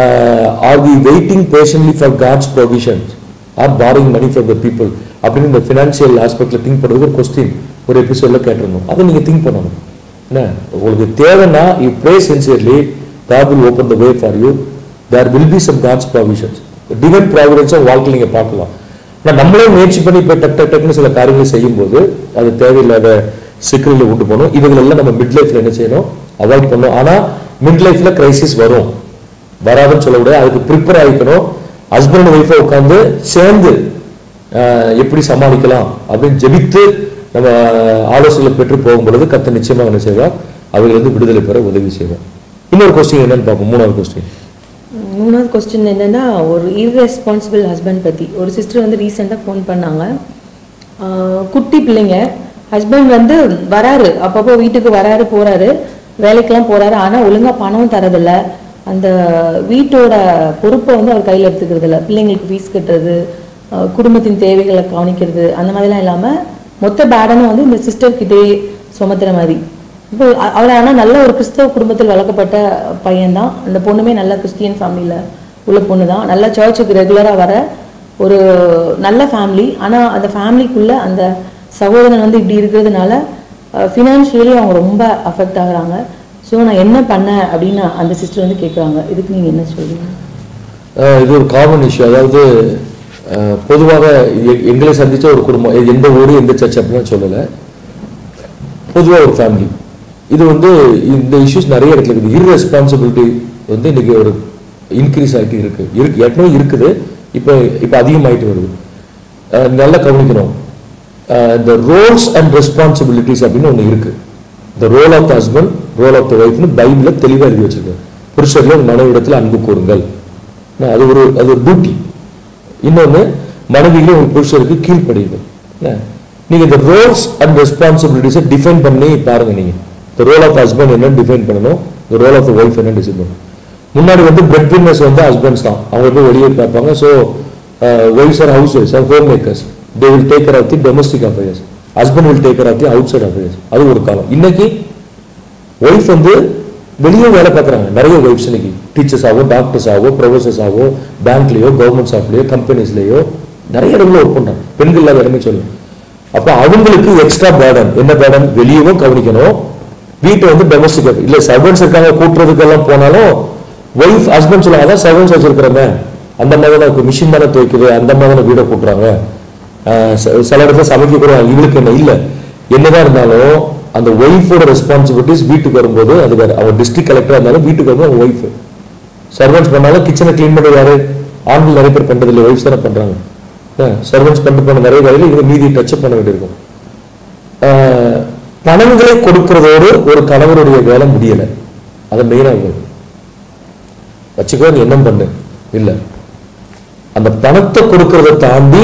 are we waiting patiently for God's provisions or borrowing money for the people அப்படின்னு இந்த ஃபினான்ஷியல் ஆஸ்பெக்ட்ல திங்க் பண்ணுறது ஒரு கொஸ்டின் ஒரு எபிசோட்ல கேட்டிருந்தோம் அதை நீங்க திங்க் பண்ணணும் என்ன உங்களுக்கு தேவைன்னா you pray sincerely God will open the way for you there will be some God's provisions divine ப்ராவிடன்ஸை வாழ்க்கையில் நீங்க பார்க்கலாம் ஆனால் நம்மளே முயற்சி பண்ணி இப்போ டக் டக் டக்னு சில காரியங்களை செய்யும்போது அது தேவையில்லாத சிக்கல்களை உண்டு பண்ணும் இதுகளெல்லாம் நம்ம மிட் லைஃப்ல என்ன செய்யணும் அவாய்ட் பண்ணணும் ஆனா மிட் லைஃப்ல கிரைசிஸ் வரும் வராதுன்னு சொல்ல முடியாது அதுக்கு ப்ரிப்பேர் ஆகிக்கணும் ஹஸ்பண்ட் அண்ட் ஒய்ஃபை உட்காந்து சேர்ந்து ஆஹ், எப்படி சமாளிக்கலாம் அப்படின்னு ஜெபித்து நம்ம ஆலோசனைகளை பெற்று போகும் பொழுது கத்த நிச்சயமாக என்ன செய்வார் அவைகளிருந்து விடுதலை பெற உதவி செய்வார் இன்னொரு கொஸ்டின் என்னன்னு பார்ப்போம் மூணாவது கொஸ்டின் மூணாவது கொஸ்டின் என்னன்னா ஒரு irresponsible ஹஸ்பண்ட் பற்றி ஒரு சிஸ்டர் வந்து ரீசெண்டாக ஃபோன் பண்ணாங்க ஆஹ் குட்டி பிள்ளைங்க ஹஸ்பண்ட் வந்து வராரு அப்பப்போ வீட்டுக்கு வராரு போறாரு வேலைக்கெல்லாம் போறாரு ஆனால் ஒழுங்கா பணம் தரதில்ல அந்த வீட்டோட பொறுப்பை வந்து அவர் கையில் எடுத்துக்கிறது இல்ல பிள்ளைங்களுக்கு ஃபீஸ் கட்டுறது ஆஹ் குடும்பத்தின் தேவைகளை கவனிக்கிறது அந்த மாதிரிலாம் இல்லாமல் மொத்த பேடனும் வந்து இந்த சிஸ்டர் கிட்டே சுமத்துற மாதிரி இப்போ அ- அவர் ஆனால் நல்ல ஒரு கிறிஸ்தவ குடும்பத்தில் வளர்க்கப்பட்ட பையன்தான் அந்த பொண்ணுமே நல்ல கிறிஸ்டியன் ஃபேமிலியில் உள்ள பொண்ணு தான் நல்லா சர்ச்சுக்கு ரெகுலராக வர ஒரு நல்ல ஃபேமிலி ஆனால் அந்த ஃபேமிலிக்குள்ள அந்த சகோதரன் வந்து இப்படி இருக்கிறதுனால ஃபினான்ஷியலி அவங்க ரொம்ப அஃபெக்ட் ஆகுறாங்க ஸோ நான் என்ன பண்ணேன் அப்படின்னு அந்த சிஸ்டர் வந்து கேட்குறாங்க இதுக்கு நீங்கள் என்ன சொல்றீங்க அஹ் இது ஒரு காமன் இஷ்யூ அதாவது அஹ், பொதுவாக எ- எங்களை சந்திச்ச ஒரு குடும்பம் எ- எந்த ஊர் எந்த சர்ச் அப்படின்னு சொல்லலை பொதுவாக ஒரு ஃபேமிலி இது வந்து இந்த இஷ்யூஸ் நிறைய இடத்துல இருக்குது இர்ரெஸ்பான்சிபிலிட்டி வந்து இன்னைக்கு ஒரு இன்க்ரீஸ் ஆகிட்டு இருக்கு இருக்கு ஏற்கனவே இருக்குது இப்போ இப்போ அதிகமாயிட்டு வருது அஹ், நல்லா கவனிக்கணும் இந்த ரோல்ஸ் அண்ட் ரெஸ்பான்சிபிலிட்டிஸ் அப்படின்னு ஒன்று இருக்கு இந்த role of the husband role of the ஒய்ஃப்னு பைபிளில் தெளிவாக எழுதி வச்சிருக்காரு புருஷர்ல மனைவிடத்தில் அன்பு கூறுங்கள் என்ன, அது ஒரு அது ஒரு டியூட்டி இன்னொன்று மனைவியிலே ஒரு புருஷருக்கு கீழ்ப்படியுங்கள் என்ன, நீங்க இந்த ரோல்ஸ் அண்ட் ரெஸ்பான்சிபிலிட்டிஸை டிஃபைன் பண்ணி பாருங்க நீங்க இந்த ரோல் ஆஃப் ஹஸ்பண்ட் என்னன்னு டிஃபைன் பண்ணணும் இந்த ரோல் ஆஃப் ஒய்ஃப் என்னன்னு டிசைன் பண்ணணும் முன்னாடி வந்து பிரெட் வின்னர்ஸ் வந்து ஹஸ்பண்ட்ஸ் தான் அவங்க போய் வெளியே பார்ப்பாங்க so wives are house wives are home makers they will take care of the domestic affairs husband will take care of the outside affairs அது ஒரு காலம் இன்னைக்கு ஒய்ஃப் வந்து வெளியே வேலை பார்க்குறாங்க நிறைய ஒய்ஃப்ஸ் இன்னைக்கு டீச்சர்ஸ் ஆகோ டாக்டர்ஸ் ஆகோ ப்ரொஃபசர்ஸ் ஆகோ பேங்க்லேயோ கவர்மெண்ட் ஸ்டாஃப்லேயோ கம்பெனிஸ்லேயோ நிறைய இடங்களில் ஒர்க் பண்ணுறாங்க பெண்கள் இல்லாத இடமே சொல்லணும் அப்போ அவங்களுக்கு எக்ஸ்ட்ரா பேர்டன் என்ன பேர்டன் வெளியவும் கவனிக்கணும் வீட்டை வந்து டொமஸ்டிக் இல்லை சர்வன்ஸ் இருக்காங்க கூட்டுறதுக்கெல்லாம் போனாலும் ஒய்ஃப் ஹஸ்பண்ட் சொல்லுவாங்க அதான் சர்வன்ஸ் வச்சிருக்கிறோமே அந்த மாதிரி தான் மிஷின் தானே துவைக்குது அந்த மாதிரி தானே வீடை கூட்டுறாங்க ஆஹ் ச- சில இடத்துல சமைக்க கூட இவளுக்கு என்ன இல்லை என்னதான் இருந்தாலும் அந்த ஒய்ஃபோட ரெஸ்பான்சிபிலிட்டிஸ் வீட்டுக்கு வரும்போது அது வேற அவன் டிஸ்ட்ரிக்ட் கலெக்டரா இருந்தாலும் வீட்டுக்கு வரும்போது அவன் ஒய்ஃப் சர்வன்ஸ் பண்ணாலும் கிச்சனை க்ளீன் பண்ண யாரு ஆண்கள் நிறைய பேர் பண்றது இல்லை ஒய்ஃப்ஸ் தானே பண்றாங்க சர்வன்ஸ் பண்ணிட்டு போன நிறைய வேலையில் இவங்க மீதி டச்சப் பண்ண வேண்டியிருக்கும் ஆஹ் பணங்களை கொடுக்கறதோடு ஒரு கணவருடைய வேலை முடியலை அதை மெயினாக வச்சுக்கோ நீ என்ன பண்ணு இல்லை அந்த பணத்தை கொடுக்கறத தாண்டி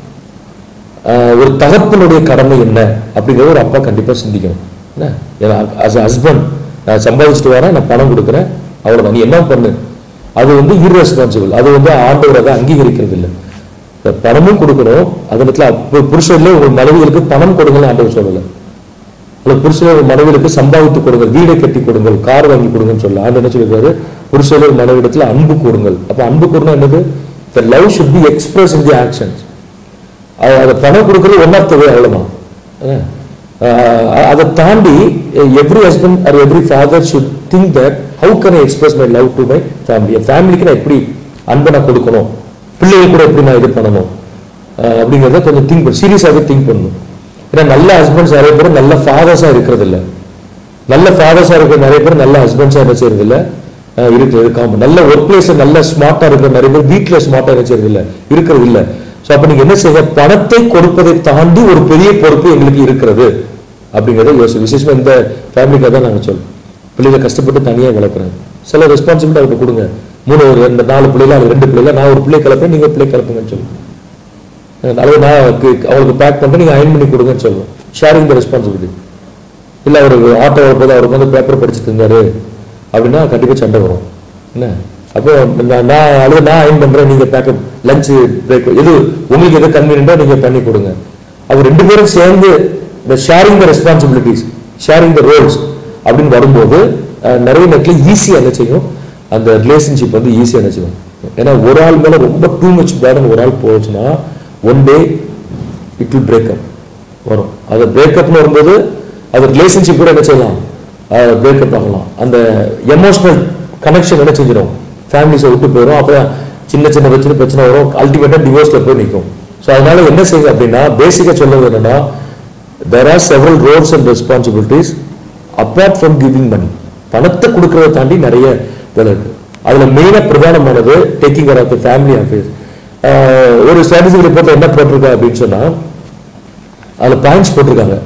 ஆஹ் ஒரு தகப்பனுடைய கடமை என்ன அப்படிங்கறத ஒரு அப்பா கண்டிப்பா சிந்திக்கணும் என்ன ஏன்னா அஸ் ஹஸ்பண்ட் நான் சம்பாதிச்சுட்டு வரேன் நான் பணம் கொடுக்குறேன் அவ்வளவுதான் நீ என்ன பண்ணு அது வந்து irresponsible அது வந்து ஆண்டவர் அதை அங்கீகரிக்கிறது இல்லை இப்ப பணமும் கொடுக்கணும் அதே நேரத்தில் அப்ப புருஷன்ல உங்கள் மனைவிகளுக்கு பணம் கொடுங்கன்னு ஆண்டவர் சொல்லலை அல்ல புருஷனே ஒரு மனைவிகளுக்கு சம்பாதித்து கொடுங்கள் வீடை கட்டி கொடுங்கள் கார் வாங்கி கொடுங்கன்னு சொல்ல ஆண்டு என்ன சொல்லியிருக்காரு புருஷனே ஒரு மனைவிடத்துல அன்பு கூறுங்கள் அப்ப அன்பு கூறுனா என்னது the love should be express in the actions அதை பணம் கொடுக்கறது ஒன் ஆஃப் த வே அவ்வளோதான் அதை தாண்டி every husband or every father should think that how can I express my love to my family என் ஃபேமிலிக்கு நான் எப்படி அன்பை நான் கொடுக்கணும் பிள்ளைகள் கூட எப்படி நான் இது பண்ணணும் அஹ் அப்படிங்கிறத கொஞ்சம் திங்க் பண்ண சீரியஸாகவே திங்க் பண்ணணும் ஏன்னா நல்ல ஹஸ்பண்ட்ஸ் நிறைய பேர் நல்ல ஃபாதர்ஸாக இருக்கிறது இல்லை நல்ல ஃபாதர்ஸாக இருக்கிற நிறைய பேர் நல்ல ஹஸ்பண்ட்ஸாக என்ன செய்யறது இல்லை அஹ் இருக்கிறது காமன் நல்ல ஒர்க் பிளேஸ்ல நல்ல ஸ்மார்ட்டா இருக்கிற நிறைய பேர் வீட்டில் ஸ்மார்ட்டா என்ன செய்யறது இல்லை இருக்கிறது இல்லை ஸோ அப்போ நீங்க என்ன செய்ய பணத்தை கொடுப்பதை தாண்டி ஒரு பெரிய பொறுப்பு எங்களுக்கு இருக்கிறது அப்படிங்கிறத யோசி விசேஷமா இந்த ஃபேமிலிக்காக தான் நாங்கள் சொல்லுவோம் பிள்ளைகளை கஷ்டப்பட்டு தனியாக வளர்க்குறாங்க சில ரெஸ்பான்சிபிலிட்டி அவர்கிட்ட கொடுங்க மூணு ஒரு ரெண்டு நாலு பிள்ளைல அது ரெண்டு பிள்ளைல நான் ஒரு பிள்ளை கலப்பேன் நீங்க ஒரு பிள்ளை கலப்புங்கன்னு சொல்லுங்க அல்லது நான் கு- அவங்களுக்கு பேக் பண்ணிட்டு நீங்க அயன் பண்ணி கொடுங்கன்னு சொல்லுவேன் ஷேரிங் த ரெஸ்பான்சிபிலிட்டி இல்லை அவர் ஆட்டோ வரும்போது அவருக்கு வந்து பேப்பர் படிச்சுட்டு இருந்தாரு அப்படின்னா கண்டிப்பாக சண்டை வரும் என்ன அப்போ நான் நான் அல்லது நான் அயன் பண்ணுறேன் நீங்கள் பேக்கப் லஞ்ச் பிரேக் எது உங்களுக்கு எது கன்வீனியண்டோ நீங்கள் பண்ணி கொடுங்க அவர் ரெண்டு பேரும் சேர்ந்து இந்த sharing the responsibilities sharing the roles அப்படின்னு வரும்போது அஹ், நிறைய நேரத்தில் ஈஸியாக என்ன செய்யும் அந்த ரிலேஷன்ஷிப் வந்து ஈஸியாக என்ன செய்யும் ஏன்னா ஒரு ஆள் மேலே ரொம்ப டூ மச் பேர்டன் ஒரு ஆள் போச்சுன்னா one day it will breakup வரும் அது பிரேக்கப்னு வரும்போது அது ரிலேஷன்ஷிப் கூட என்ன செய்யலாம் பிரேக்கப் ஆகலாம் அந்த எமோஷனல் கனெக்ஷன் என்ன செஞ்சிடும் ஃபேமிலிஸை விட்டு போயிடும் அப்புறம் சின்ன சின்ன பிரச்சனை பிரச்சனை வரும் அல்டிமேட்டாக டிவோர்ஸ்ல போய் நிற்கும் ஸோ அதனால என்ன செய்யுங்க அப்படின்னா பேசிக்காக சொல்றது என்னன்னா there are several roles and responsibilities apart from giving money பணத்தை கொடுக்கறத தாண்டி நிறைய வேலை இருக்கு அதுல மெயினா பிரதானமானது taking care of the family affairs ஒரு ஸ்டாட்டிஸ்டிக் ரிப்போர்ட்ல என்ன போட்டிருக்கா அப்படின்னு சொன்னா அதுல பாயிண்ட்ஸ் போட்டிருக்காங்க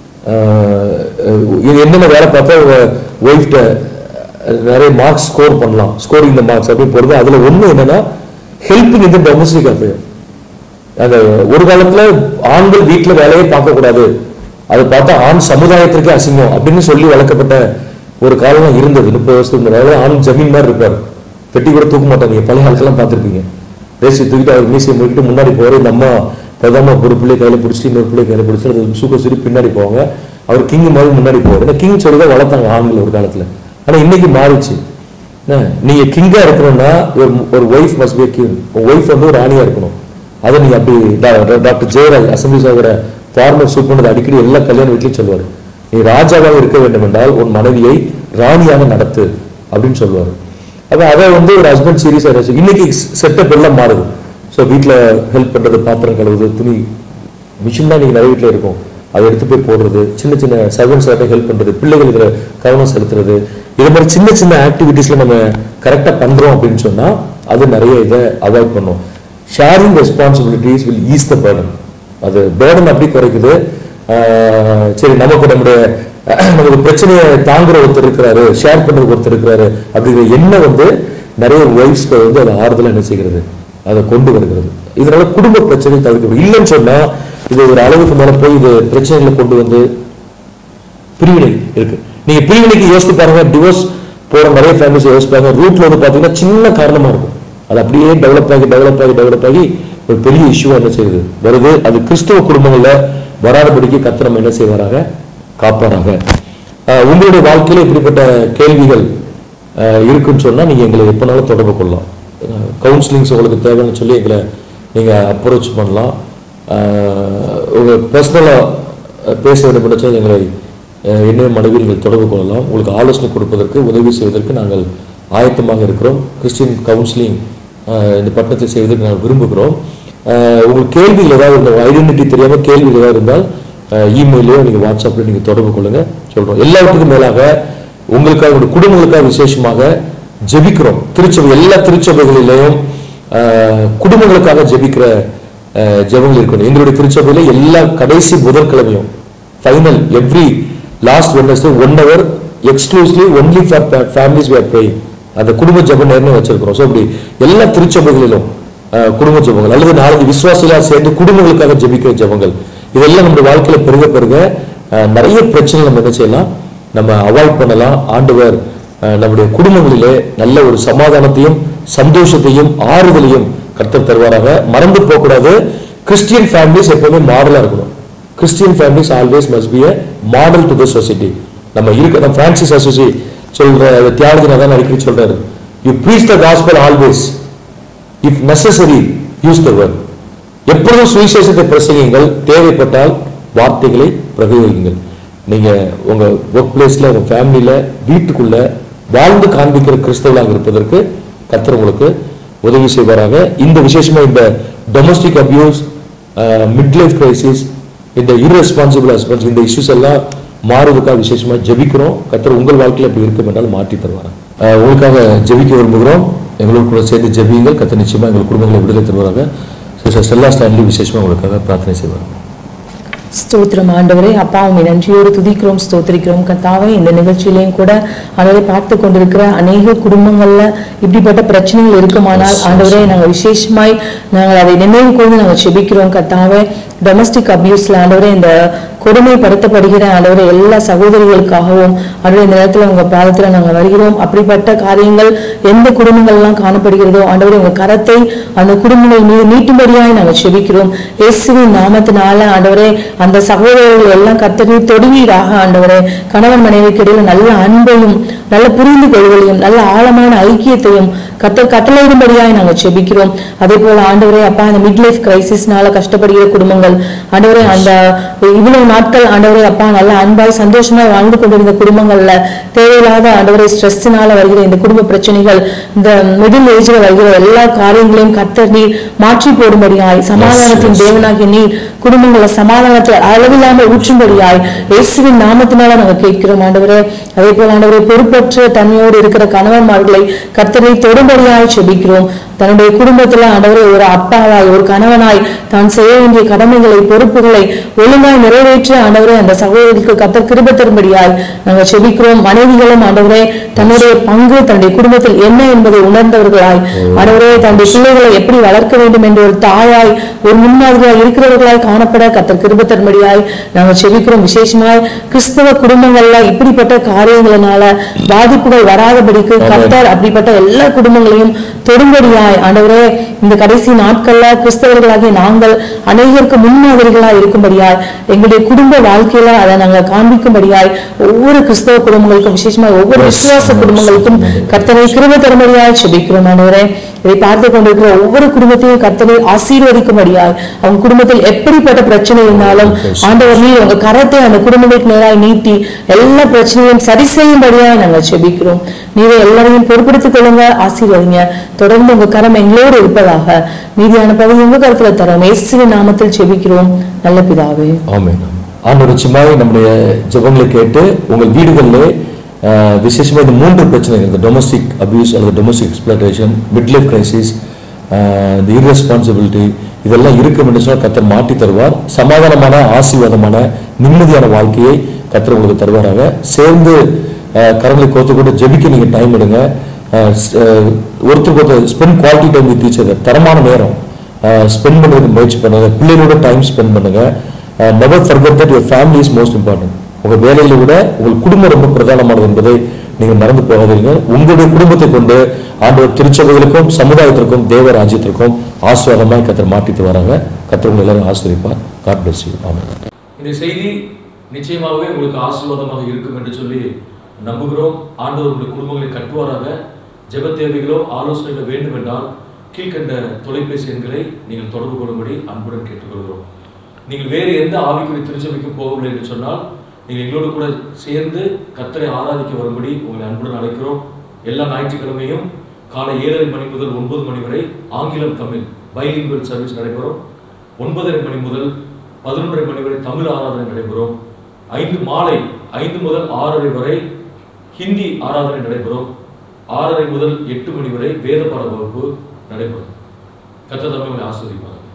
ஆஹ் இது என்னென்ன வேலை பார்த்தா ஒய்ஃப்ட நிறைய மார்க்ஸ் ஸ்கோர் பண்ணலாம் ஸ்கோரிங் இந்த மார்க்ஸ் அப்படின்னு போடுது அதுல ஒண்ணு என்னன்னா ஹெல்பிங் இந்த டொமஸ்டிக் அஃபேர் அந்த ஒரு காலத்துல ஆண்கள் வீட்டுல வேலையே பார்க்க கூடாது அது பார்த்தா ஆண் சமுதாயத்திற்கே அசிங்கம் அப்படின்னு சொல்லி வளர்க்கப்பட்ட ஒரு காலம் இருந்தது முப்பது வருஷத்துக்கு முன்னாடி ஆண் ஜமீன் மாதிரி இருப்பார் பெட்டி கூட தூக்க மாட்டாங்க நீங்க பழைய ஆட்கள்லாம் பார்த்திருப்பீங்க தேசிய தூக்கிட்டு அவர் மீசியை முடிக்கிட்டு முன்னாடி போவார் இந்த அம்மா பிரதம ஒரு பிள்ளை கையில பிடிச்சிட்டு இன்னொரு பிள்ளை கையில பிடிச்சி அது சூக்க சுரி பின்னாடி போவாங்க அவர் கிங் மாதிரி முன்னாடி போவார் ஏன்னா கிங் சொல்லி தான் வளர்த்தாங்க ஆண்கள் ஒரு காலத்துல ஆனா இன்னைக்கு மாறிச்சு என்ன, நீங்க கிங்கா இருக்கணும்னா ஒரு ஒரு wife must be king wife வந்து ஒரு ராணியா இருக்கணும் அதை நீங்க அப்படி டா- டாக்டர் ஜெயராஜ் அசம்பிளி சாகோட ஃபார்மர் சூப்பர் அடிக்கடி எல்லா கல்யாண வீட்லையும் சொல்லுவார் நீ ராஜாவாக இருக்க வேண்டும் என்றால் உன் மனைவியை ராணியாக நடத்து அப்படின்னு சொல்லுவார் அப்ப அதை வந்து ஒரு ஹஸ்பண்ட் சீரியஸாக இருந்துச்சு இன்னைக்கு செட்டப் எல்லாம் மாறுது ஸோ வீட்டில் ஹெல்ப் பண்றது பாத்திரம் கழுவுது துணி மிஷின் தான் நீங்கள் நிறைய வீட்டில் இருக்கும் அதை எடுத்து போய் போடுறது சின்ன சின்ன சர்வன்ஸ் ஹெல்ப் பண்றது பிள்ளைகள் இதில் கவனம் செலுத்துறது இது மாதிரி சின்ன சின்ன ஆக்டிவிட்டீஸ்ல நம்ம கரெக்டாக பண்றோம் அப்படின்னு சொன்னா அது நிறைய இதை அவாய்ட் பண்ணும் sharing responsibilities will ease the burden அது பேர்டன் அப்படி குறைக்குது ஆஹ் சரி நமக்கு நம்முடைய நமக்கு பிரச்சனையை தாங்குற ஒருத்தர் இருக்கிறாரு ஷேர் பண்றது ஒருத்தர் இருக்கிறாரு அப்படிங்கிற எண்ணம் வந்து நிறைய ஒய்ஃப்ஸ்க்கு வந்து அது ஆறுதலா என்ன செய்கிறது அதை கொண்டு வருகிறது இதனால குடும்ப பிரச்சனை தவிர்க்க இல்லைன்னு சொன்னா இது ஒரு அளவுக்கு மேல போய் இது பிரச்சனைகளை கொண்டு வந்து பிரிவினை இருக்கு நீங்க பிரிவினைக்கு யோசித்து பாருங்க டிவோர்ஸ் போற நிறைய ஃபேமிலிஸ் யோசிப்பாங்க ரூட்ல வந்து பாத்தீங்கன்னா சின்ன காரணமா இருக்கும் அது அப்படியே டெவலப் ஆகி டெவலப் ஆகி டெவலப் ஆகி ஒரு பெரிய இஷ்யூ என்ன செய்யுது வருது அது கிறிஸ்தவ குடும்பங்கள்ல வராதபடிக்கு கர்த்தர் நம்ம என்ன செய்வாராக காப்பாராக ஆஹ் உங்களுடைய வாழ்க்கையில இப்படிப்பட்ட கேள்விகள் ஆஹ் இருக்குன்னு சொன்னா நீங்க எங்களை எப்பனாலும் தொடர்பு கொள்ளலாம் கவுன்சிலிங்ஸ் உங்களுக்கு தேவைன்னு சொல்லி எங்களை நீங்க அப்ரோச் பண்ணலாம் ஆஹ் உங்க பர்சனலா பேச வேண்டும் நினைச்சா எங்களை அஹ், என்ன மனைவி நீங்கள் தொடர்பு கொள்ளலாம் உங்களுக்கு ஆலோசனை கொடுப்பதற்கு உதவி செய்வதற்கு நாங்கள் ஆயத்தமாக இருக்கிறோம் கிறிஸ்டின் கவுன்சிலிங் அஹ், இந்த பட்டத்தை செய்வதற்கு நாங்கள் விரும்புகிறோம் அஹ், உங்களுக்கு கேள்விகள் ஏதாவது இருந்தால் ஐடென்டிட்டி தெரியாமல் கேள்விகள் ஏதாவது இருந்தால் இமெயிலையோ நீங்கள் வாட்ஸ்அப்லையோ நீங்கள் தொடர்பு கொள்ளுங்க சொல்கிறோம் எல்லாவற்றுக்கும் மேலாக உங்களுக்காக உங்களுடைய குடும்பங்களுக்காக விசேஷமாக ஜெபிக்கிறோம் திருச்சபை எல்லா திருச்சபைகளிலேயும் அஹ், குடும்பங்களுக்காக ஜெபிக்கிற அஹ், ஜெபங்கள் இருக்கணும் எங்களுடைய திருச்சபையில எல்லா கடைசி புதன்கிழமையும் final every last Wednesday one hour exclusively only for families where pray அந்த குடும்ப ஜெப நேரம் வச்சிருக்கிறோம் ஸோ அப்படி எல்லா திருச்சபைகளிலும் அஹ், குடும்ப ஜெபங்கள் அல்லது நாலஞ்சு விசுவாசிகளா சேர்ந்து குடும்பங்களுக்காக ஜெபிக்கிற ஜெபங்கள் இதெல்லாம் நம்முடைய வாழ்க்கையில பெருக பெருக அஹ், நிறைய பிரச்சனை நம்ம என்ன செய்யலாம் நம்ம அவாய்ட் பண்ணலாம் ஆண்டவர் அஹ், நம்முடைய குடும்பங்களிலே நல்ல ஒரு சமாதானத்தையும் சந்தோஷத்தையும் ஆறுதலையும் கர்த்தர் தருவாராக மறந்து போகக்கூடாது கிறிஸ்டியன் ஃபேமிலிஸ் எப்பவுமே மாடலா இருக்கணும் Christian families always must be a model to the society நம்ம இருக்க நம்ம பிரான்சிஸ் அசோசி சொல்ற தியாகி தான் அடிக்கடி சொல்றாரு you preach the gospel always if necessary use the word எப்பொழுதும் சுவிசேஷத்தை பிரசங்கிங்கள் தேவைப்பட்டால் வார்த்தைகளை பிரயோகிங்கள் நீங்க உங்க ஒர்க் பிளேஸ்ல உங்க ஃபேமிலியில வீட்டுக்குள்ள வாழ்ந்து காண்பிக்கிற கிறிஸ்தவர்களாக இருப்பதற்கு கர்த்தர் உங்களுக்கு உதவி செய்வாராக இந்த விசேஷமா இந்த domestic abuse mid life crisis இந்த irresponsible ஹஸ்பண்ட்ஸ் இந்த இஷ்யூஸ் எல்லாம் மாறுவதற்காக விசேஷமா ஜெபிக்கிறோம் கர்த்தர் உங்கள் வாழ்க்கையில எப்படி இருக்கும் என்றால் மாற்றி தருவார் அஹ் உங்களுக்காக ஜெபிக்க விரும்புகிறோம் எங்களோட கூட சேர்ந்து ஜெபியுங்கள் கர்த்தர் நிச்சயமா எங்கள் குடும்பங்களை விடுதலை தருவாராக சிஸ்டர் ஸ்டெல்லா ஸ்டான்லி விசேஷமா உங்களுக்காக பிரார்த்தனை செய்வார் ஸ்தோத்திரம் ஆண்டவரே அப்பா உண்மை நன்றியோடு துதிக்கிறோம் ஸ்தோத்திரிக்கிறோம் கத்தாவே இந்த நிகழ்ச்சியிலையும் கூட ஆண்டவரை பார்த்து கொண்டிருக்கிற அநேக குடும்பங்கள்ல இப்படிப்பட்ட பிரச்சனைகள் இருக்குமானால் ஆண்டவரே நாங்கள் விசேஷமாய் நாங்கள் அதை நினைவு கூர்ந்து நாங்கள் செபிக்கிறோம் கத்தாவே டொமஸ்டிக் அபியூஸ்ல ஆண்டவரே இந்த கொடுமைப்படுத்தப்படுகிற ஆண்டவரே எல்லா சகோதரிகளுக்காகவும் ஆண்டவரே இந்த நேரத்துல உங்க பாதத்துல நாங்க வருகிறோம் அப்படிப்பட்ட காரியங்கள் எந்த குடும்பங்கள்லாம் காணப்படுகிறதோ ஆண்டவரே உங்க கரத்தை அந்த குடும்பங்கள் மீது நீட்டும்படியாய் நாங்கள் செபிக்கிறோம் இயேசுவின் நாமத்தினால ஆண்டவரே அந்த சகோதரர்கள் எல்லாம் கத்தனை தொடுவீராக ஆண்டவரே கணவன் மனைவிக்கு இடையில நல்ல அன்பையும் நல்ல புரிந்து கொள்வதையும் நல்ல ஆழமான ஐக்கியத்தையும் கத்தர் கட்டளையிடும்படியாய் நாங்கள் செபிக்கிறோம் அதே போல ஆண்டவரே அப்பா இந்த மிட் லைஃப் கிரைசிஸ்னால கஷ்டப்படுகிற குடும்பங்கள் ஆண்டவரே அந்த இவ்வளவு நாட்கள் ஆண்டவரே அப்பா நல்ல அன்பாய் சந்தோஷமாய் வாழ்ந்து கொண்டிருந்த குடும்பங்கள்ல தேவையில்லாத ஆண்டவரே ஸ்ட்ரெஸ்னால வருகிற இந்த குடும்ப பிரச்சனைகள் இந்த மிடில் ஏஜ்ல வருகிற எல்லா காரியங்களையும் கத்தர் நீர் மாற்றி போடும்படியாய் சமாதானத்தின் தேவனாகிய நீர் குடும்பங்கள சமாதானத்தை அளவில்லாமல் ஊற்றும்படியாய் இயேசுவின் நாமத்தினால நாங்கள் கேட்கிறோம் ஆண்டவரே அதே போல ஆண்டவரே பொறுப்பற்ற தன்மையோடு இருக்கிற கணவன்மார்களை கர்த்தரை தொடும்படியாய் செபிக்கிறோம் தன்னுடைய குடும்பத்துல ஆண்டவரே ஒரு அப்பாவாய் ஒரு கணவனாய் தான் செய்ய வேண்டிய கடமைகளை பொறுப்புகளை ஒழுங்காய் நிறைவேற்ற ஆண்டவரே அந்த சகோதரிக்கு கத்தர் கிருப தரும்படியாய் நாங்கள் செபிக்கிறோம் மனைவிகளும் ஆண்டவரே தன்னுடைய பங்கு தன்னுடைய குடும்பத்தில் என்ன என்பதை உணர்ந்தவர்களாய் ஆண்டவரே தன்னுடைய பிள்ளைகளை எப்படி வளர்க்க வேண்டும் என்ற ஒரு தாயாய் ஒரு முன்மாதிரியாய் இருக்கிறவர்களாய் காணப்பட கத்தர் கிருப தரும்படியாய் நாங்கள் செபிக்கிறோம் விசேஷமாய் கிறிஸ்தவ குடும்பங்கள்ல இப்படிப்பட்ட காரியங்களினால பாதிப்புகள் வராதபடிக்கு கத்தர் அப்படிப்பட்ட எல்லா குடும்பங்களையும் தொடும்படியாய் ஆண்டவரே இந்த கடைசி நாட்கள்ல கிறிஸ்தவர்களாகிய நாங்கள் அநேகருக்கு முன்மாதிரிகளாய் இருக்கும்படியாய் எங்களுடைய குடும்ப வாழ்க்கையில அதை நாங்கள் காண்பிக்கும்படியாய் ஒவ்வொரு கிறிஸ்தவ குடும்பங்களுக்கும் விசேஷமா ஒவ்வொரு விசுவாச குடும்பங்களுக்கும் கர்த்தரை கிருப தரும்படியாய் செபிக்கிறோம் ஆண்டவரே இதை பார்த்து கொண்டிருக்கிற ஒவ்வொரு குடும்பத்தையும் கர்த்தனை ஆசீர்வதிக்கும்படியாய் அவங்க குடும்பத்தில் எப்படிப்பட்ட பிரச்சனை இருந்தாலும் ஆண்டவர் நீர் உங்க கரத்தை அந்த குடும்பங்களுக்கு நேராக நீட்டி எல்லா பிரச்சனையும் சரி செய்யும்படியாய் நாங்கள் செபிக்கிறோம் நீரை எல்லாரையும் பொறுப்படுத்திக் கொள்ளுங்க ஆசீர்வதிங்க தொடர்ந்து உங்க கரம் எங்களோடு இருப்பதாக மீதியான பகுதி உங்க கருத்துல தரோம் இயேசுவின் நாமத்தில் செபிக்கிறோம் நல்ல பிதாவே ஆமென் ஆண்டவர் நிச்சயமாய் நம்முடைய ஜெபங்களை கேட்டு உங்கள் வீடுகளில் விசேஷமாக இந்த மூன்று பிரச்சனைகள் இந்த டொமஸ்டிக் அபியூஸ் அல்லது domestic exploitation mid life crisis இந்த irresponsibility இதெல்லாம் இருக்கும் என்று சொன்னால் கத்தர் மாட்டி தருவார் சமாதானமான ஆசீர்வாதமான நிம்மதியான வாழ்க்கையை கத்தர் உங்களுக்கு தருவாராக சேர்ந்து அஹ், கரங்களை கோர்த்து கூட ஜெபிக்க நீங்கள் டைம் எடுங்க அஹ், ஸ்- அஹ், ஒருத்தருக்கு ஒருத்தர் spend quality time with each other தரமான நேரம் ஸ்பெண்ட் பண்ணுறதுக்கு முயற்சி பண்ணுங்க பிள்ளைகளோட டைம் ஸ்பெண்ட் பண்ணுங்க never forget that your family is most important உங்க வேலையில விட உங்கள் குடும்பம் ரொம்ப பிரதானமானது என்பதை நீங்கள் மறந்து போகாதீங்க உங்களுடைய குடும்பத்தை கொண்டு ஆண்டவர் திருச்சபைகளுக்கும் சமுதாயத்திற்கும் தேவ ராஜ்யத்திற்கும் ஆசீர்வாதமாய் கத்தர் மாட்டிட்டு வராங்க கத்தர் உங்களை எல்லாரும் ஆசிரியப்பார் காட் பிளஸ் யூ ஆமென் இந்த செய்தி நிச்சயமாகவே உங்களுக்கு ஆசீர்வாதமாக இருக்கும் என்று சொல்லி நம்புகிறோம் ஆண்டவர் உங்களுடைய குடும்பங்களை கட்டுவாராக ஜெப தேவைகளோ ஆலோசனைகளோ வேண்டும் என்றால் கீழ்கண்ட தொலைபேசி எண்களை நீங்கள் தொடர்பு கொள்ளும்படி அன்புடன் கேட்டுக்கொள்கிறோம் நீங்கள் வேறு எந்த ஆவிக்குறி திருச்சபைக்கு போகவில்லை என்று சொன்னால் நீங்கள் எங்களோடு கூட சேர்ந்து கத்தரை ஆராதிக்க வரும்படி உங்களை அன்புடன் அழைக்கிறோம் எல்லா ஞாயிற்றுக்கிழமையும் காலை ஏழரை மணி முதல் ஒன்பது மணி வரை ஆங்கிலம் தமிழ் பைலிங்குவல் சர்வீஸ் நடைபெறும் ஒன்பதரை மணி முதல் பதினொன்றரை மணி வரை தமிழ் ஆராதனை நடைபெறும் ஐந்து மாலை ஐந்து முதல் ஆறரை வரை ஹிந்தி ஆராதனை நடைபெறும் ஆறரை முதல் எட்டு மணி வரை வேத பாட வகுப்பு நடைபெறும் கத்த தமிழ் ஆஸ்வதிப்பார்